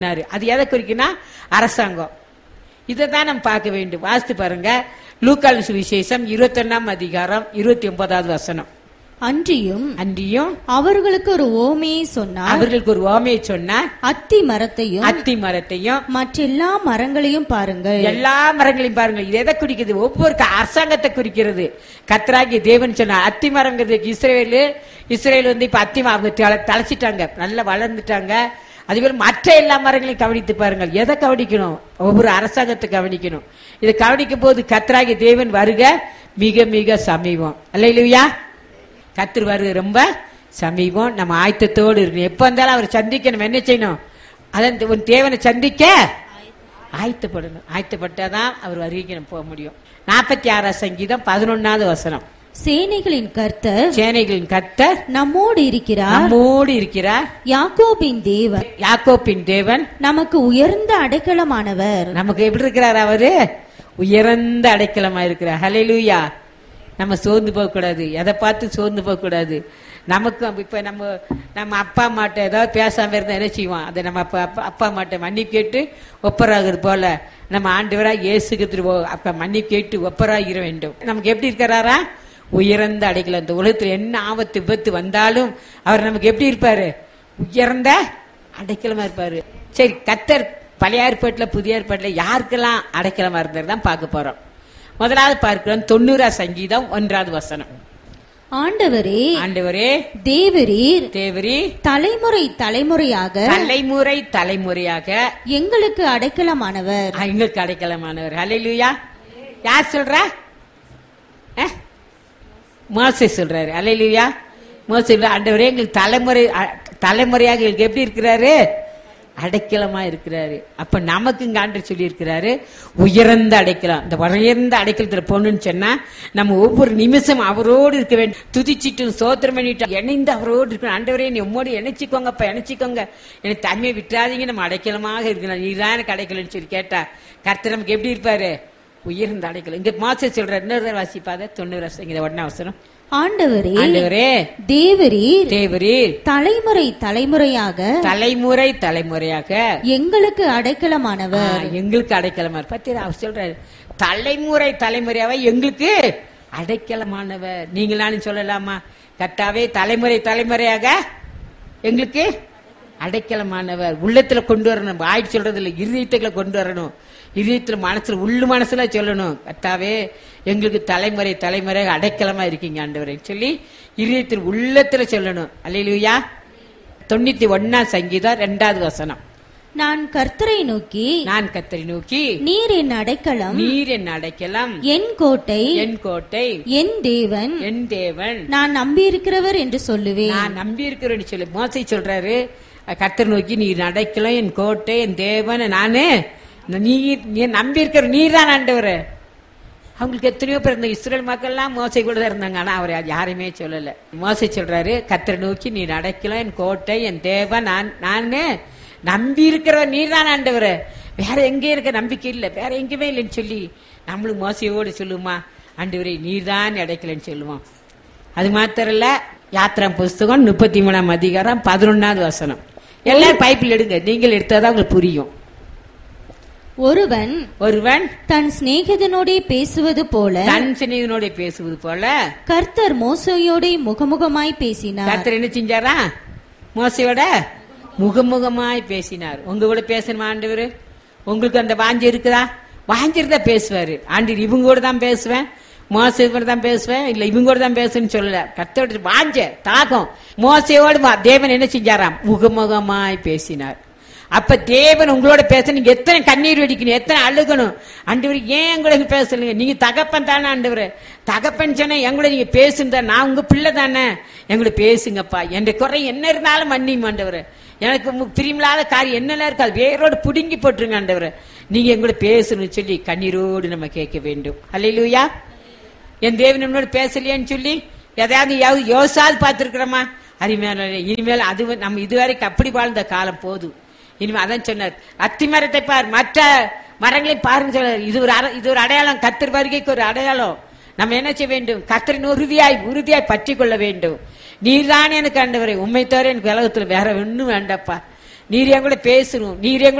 சொன்னாரு. அது எதை குறிக்குன்னா அரசாங்கம் இதை தான் நம்ம பார்க்க வேண்டும் வாசித்து பாருங்க லூக்கால் சுவிசேஷம் இருபத்தொன்னாம் அதிகாரம் இருபத்தி ஒன்பதாவது வசனம் அன்றியும் அன்றியும் அவர்களுக்கு ஒரு ஓமையை சொன்னார் அவர்களுக்கு ஒரு ஓமையை சொன்னார் அத்தி மரத்தையும் அத்தி மரத்தையும் மற்றெல்லா மரங்களையும் பாருங்கள் எல்லா மரங்களையும் பாருங்க இது எதை குறிக்குது ஒவ்வொரு க- அரசாங்கத்தை குறிக்கிறது கத்ராகி தேவன் சொன்னார் அத்தி மரங்கிறது இஸ்ரேலு இஸ்ரேல் வந்து இப்ப அத்தி மரம் அவங்க தல- தழைச்சிட்டாங்க நல்லா வளர்ந்துட்டாங்க அதுபோல மற்ற எல்லா மரங்களையும் கவனித்து பாருங்கள் எதை கவனிக்கணும் ஒவ்வொரு அரசாங்கத்தை கவனிக்கணும் இதை கவனிக்கும் போது கத்ராகி தேவன் வருக மிக மிக சமீபம் அல்லையா கத்திர வருக ரொம்ப சமீபம் நம்ம ஆயத்தத்தோடு இருக்கணும் எப்ப வந்தாலும் அவர் சந்திக்க நம்ம என்ன செய்யணும் அதான் உன் தேவனை சந்திக்க ஆயத்தப்படணும் ஆயத்தப்பட்டாதான் அவர் வருகைக்கு நம்ம போக முடியும் நாற்பத்தி ஆறாம் சங்கீதம் பதினொன்னாவது வசனம் சேனைகளின் கர்த்தர் சேனைகளின் கர்த்தர் நம்மோடு இருக்கிறார் நம்மோடு இருக்கிறார் யாக்கோபின் தேவன் யாக்கோப்பின் தேவன் நமக்கு உயர்ந்த அடைக்கலமானவர் நமக்கு எப்படி இருக்கிறார் அவரு உயர்ந்த அடைக்கலமா இருக்கிறார் ஹalleluya நம்ம சோர்ந்து போக கூடாது எதை பார்த்து சோர்ந்து போக கூடாது நமக்கு இப்ப நம்ம நம்ம அப்பா அம்மாட்ட ஏதாவது பேசாம இருந்தா என்ன செய்வோம் அதை நம்ம அப்பா அப்பா அப்பா அம்மாட்ட மன்னிப்பு கேட்டு ஒப்பராகிறது போல நம்ம ஆண்டவரா இயேசுக்கு திரும்ப அப்ப மன்னிப்பு கேட்டு ஒப்பராகிற வேண்டும் நமக்கு எப்படி இருக்கிறாரா உயர்ந்த அடைக்கலம் இந்த உலகத்துல என்ன ஆபத்து விபத்து வந்தாலும் அவர் நமக்கு எப்படி இருப்பாரு உயர்ந்த அடைக்கலமா இருப்பாரு சரி கத்தர் பழைய ஏற்பாட்டுல புதிய ஏற்பாட்டுல யாருக்கெல்லாம் அடைக்கலமா இருந்தார் தான் பார்க்க போறோம் முதலாவது பார்க்கிறோம் தொண்ணூறா சங்கீதம் ஒன்றாவது வசனம் ஆண்டவரே ஆண்டவரே தேவரீர் தேவரி தலைமுறை தலைமுறையாக தலைமுறை தலைமுறையாக எங்களுக்கு அடைக்கலமானவர் எங்களுக்கு அடைக்கலமானவர் ஹalleluya யார் சொல்றா அஹ்? மோசே சொல்றாரு ஹalleluya மோசே சொல்றாரு, ஆண்டவரே எங்களுக்கு தலைமுறை அ- தலைமுறையாக எங்களுக்கு எப்படி இருக்கிறாரு அடைக்கலமா இருக்கிறாரு அப்ப நமக்கு இங்க ஆண்டு சொல்லி இருக்கிறாரு உயர்ந்த அடைக்கலம் இந்த உயர்ந்த அடைக்கலத்துல போகணும்னு சொன்னா நம்ம ஒவ்வொரு நிமிஷம் அவரோடு இருக்க வேண்டும் துதிச்சிட்டும் சோத்திரம் பண்ணிட்டு இணைந்து அவரோடு இருக்கணும் ஆண்டவரே நீ உம்மோடு இணைச்சிக்கோங்கப்பா இணைச்சிக்கோங்க எனக்கு தனிமையை விட்டுறாதீங்க நம்ம அடைக்கலமாக இருக்கணும் நீதான் எனக்கு அடைக்கலன்னு சொல்லி கேட்டா கர்த்தர் நமக்கு எப்படி இருப்பாரு உயர்ந்த அடைக்கலம் இங்க மாச சொல்ற இன்னொரு தடவை வாசிப்பாத தொண்ணூறு வருஷம் இங்க உடனே அவசரம் ஆண்டவரே ஆண்டவரே தேவரீர் தேவரீர் தலைமுறை தலைமுறையாக தலைமுறை தலைமுறையாக எங்களுக்கு அடைக்கலமானவர் ஆ, எங்களுக்கு அடைக்கலமா பத்திர அவர் சொல்றாரு தலைமுறை தலைமுறையாவே எங்களுக்கு அடைக்கலமானவர் நீங்க நானும் சொல்லலாமா கட்டாவே தலைமுறை தலைமுறையாக எங்களுக்கு அடைக்கலமானவர் உள்ளத்துல கொண்டு வரணும் வாய் சொல்றது இல்ல இருதயத்துக்குள்ள கொண்டு வரணும் இதயத்துல மனசுல உள்ளு மனசுல சொல்லணும் கத்தாவே எங்களுக்கு தலைமுறை தலைமுறையாக அடைக்கலமா இருக்கீங்க ஆண்டவரை சொல்லி இதயத்தில் உள்ளத்துல சொல்லணும் அல்லையா தொண்ணூத்தி ஒன்னாம் சங்கீதம் ரெண்டாவது வசனம் நான் கர்த்தரை நோக்கி நான் கத்தரி நோக்கி நீர் என் அடைக்கலம் நீர் என் அடைக்கலம் என் கோட்டை என் கோட்டை என் தேவன் என் தேவன் நான் நம்பியிருக்கிறவர் என்று சொல்லுவேன் நான் நம்பி இருக்கிறேன்னு சொல்லி மோசை சொல்றாரு கத்தர் நோக்கி நீர் அடைக்கலம் என் கோட்டை என் தேவன் நானு நீ நீ நம்பி இருக்கிற நீர் தான் ஆண்டவர் அவங்களுக்கு எத்தனையோ பேர் இந்த இஸ்ரேல் மக்கள்லாம் மோசை கூட தான் இருந்தாங்க ஆனா அவர் யாரையுமே சொல்லல மோசை சொல்றாரு கத்தரை நோக்கி நீ அடைக்கலாம் என் கோட்டை என் தேவன் நான் நானு நம்பி இருக்கிறவர் நீர் தான் ஆண்டவர் வேற எங்கே இருக்க நம்பிக்கை இல்லை வேற எங்கேயுமே இல்லைன்னு சொல்லி நம்மளும் மோசையோடு சொல்லுமா ஆண்டவரே நீர் தான் அடைக்கலன்னு சொல்லுவோம் அது மாத்திரம் இல்ல யாத்திரா புஸ்தகம் முப்பத்தி மூணாம் அதிகாரம் பதினொன்னாவது வசனம் எல்லாரும் பைப்பில் எடுங்க நீங்கள் எடுத்தாதான் உங்களுக்கு புரியும் ஒருவன் ஒருவன் தன் சிநேகிதனோடே பேசுவது போல தன் சிநேகிதனோட பேசுவது போல கர்த்தர் மோசையோடே முகமுகமாய் பேசினார் கர்த்தர் என்ன செஞ்சாரா மோசையோட முகமுகமாய் பேசினார் உங்க கூட பேசணுமா ஆண்டவர் உங்களுக்கு அந்த வாஞ்சி இருக்குதா வாஞ்சிருந்தா பேசுவாரு ஆண்டு இவங்க கூட தான் பேசுவேன் மோசை கூட தான் பேசுவேன் இல்ல இவங்க கூட தான் பேசுன்னு சொல்லல கர்த்தரோட வாஞ்ச தாகம் மோசையோடு வா- தேவன் என்ன செஞ்சாராம் முகமுகமாய் பேசினார் அப்ப தேவன் உங்களோட பேச நீங்க எத்தனை கண்ணீர் வெடிக்கணும் எத்தனை அழுகணும் ஆண்டவர் ஏன் எங்களுக்கு பேசலுங்க நீங்க தகப்பன் தானே ஆண்டவர் தகப்பன் சொன்ன எங்களோட நீங்க பேசுங்க நான் உங்க பிள்ளை தானே எங்களோட பேசுங்கப்பா என் குறை என்ன இருந்தாலும் மன்னியும் ஆண்டவர் எனக்கு மு- பிரியமில்லாத காரியம் என்னெல்லாம் இருக்கு அது வேரோடு புடுங்கி போட்டுருங்க ஆண்டவர் நீங்க எங்களோட பேசணும்னு சொல்லி கண்ணீரோடு நம்ம கேட்க வேண்டும் அல்லையிலூயா என் தேவன் என்னோட பேசலையேன்னு சொல்லி எதையாவது யோ- யோசாது பார்த்திருக்கிறோமா அருமையான இனிமேல் அது வந்து நம்ம இதுவரைக்கும் அப்படி வாழ்ந்த காலம் போதும் இனிமே அதான் சொன்னார் அத்தி மரத்தை பார் மற்ற மரங்களை பாருன்னு சொன்னார் இது ஒரு அர- இது ஒரு அடையாளம் கத்தர் வருகைக்கு ஒரு அடையாளம் நம்ம என்ன செய்ய வேண்டும் கத்தரின் உறுதியாய் உறுதியாய் பற்றி கொள்ள வேண்டும் நீர்தான் எனக்கு ஆண்டவரை உண்மை தவிர எனக்கு உலகத்துல வேற ஒண்ணும் வேண்டாப்பா நீர் என் கூட பேசணும் நீர் என் கூட